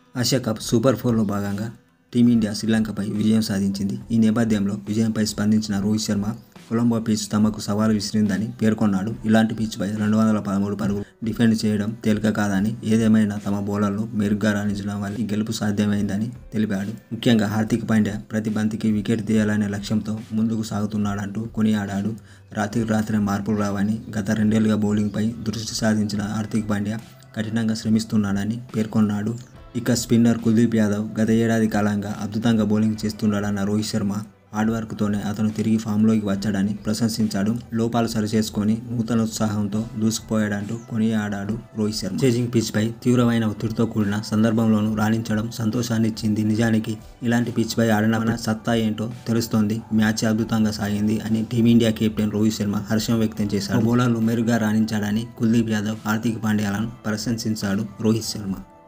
Asia cup super ఫోర్లో భాగంగా team India శ్రీలంకపై విజయం సాధించింది ఈ నేపథ్యంలో విజయంపై స్పందించిన రోహిత్ శర్మ కొలంబో పిచ్ తమకు సవాలు విసిరిందని పేర్కొన్నాడు ఇలాంటి పిచ్పై రెండు వందల పదమూడు పరుగులు డిఫెండ్ చేయడం తేలిక కాదని ఏదేమైనా తమ బౌలర్లు మెరుగ్గా రాణించడం వల్ల ఈ గెలుపు సాధ్యమైందని తెలిపాడు ముఖ్యంగా హార్దిక్ పాండ్యా ప్రతి బంతికి వికెట్ తీయాలనే లక్ష్యంతో ముందుకు సాగుతున్నాడంటూ కొనియాడాడు రాత్రికి రాత్రే మార్పులు రావని గత రెండేళ్లుగా బౌలింగ్పై దృష్టి సాధించిన హార్దిక్ పాండ్యా కఠినంగా శ్రమిస్తున్నాడని పేర్కొన్నాడు ఇక స్పిన్నర్ కుల్దీప్ యాదవ్ గత ఏడాది కాలంగా అద్భుతంగా బౌలింగ్ చేస్తున్నాడన్న రోహిత్ శర్మ హార్డ్ వర్క్తోనే అతను తిరిగి ఫామ్లోకి వచ్చాడని ప్రశంసించాడు లోపాలు సరిచేసుకొని నూతన ఉత్సాహంతో దూసుకుపోయాడంటూ కొనియాడాడు రోహిత్ శర్మ చేజింగ్ పిచ్పై తీవ్రమైన ఒత్తిడితో కూడిన సందర్భంలోనూ రాణించడం సంతోషాన్నిచ్చింది నిజానికి ఇలాంటి పిచ్పై ఆడడం వలన సత్తా ఏంటో తెలుస్తోంది మ్యాచ్ అద్భుతంగా సాగింది అని టీమిండియా కెప్టెన్ రోహిత్ శర్మ హర్షం వ్యక్తం చేశాడు బౌలర్లు మెరుగ్గా రాణించాడని కుల్దీప్ యాదవ్ హార్దిక్ పాండ్యాలను ప్రశంసించాడు రోహిత్ శర్మ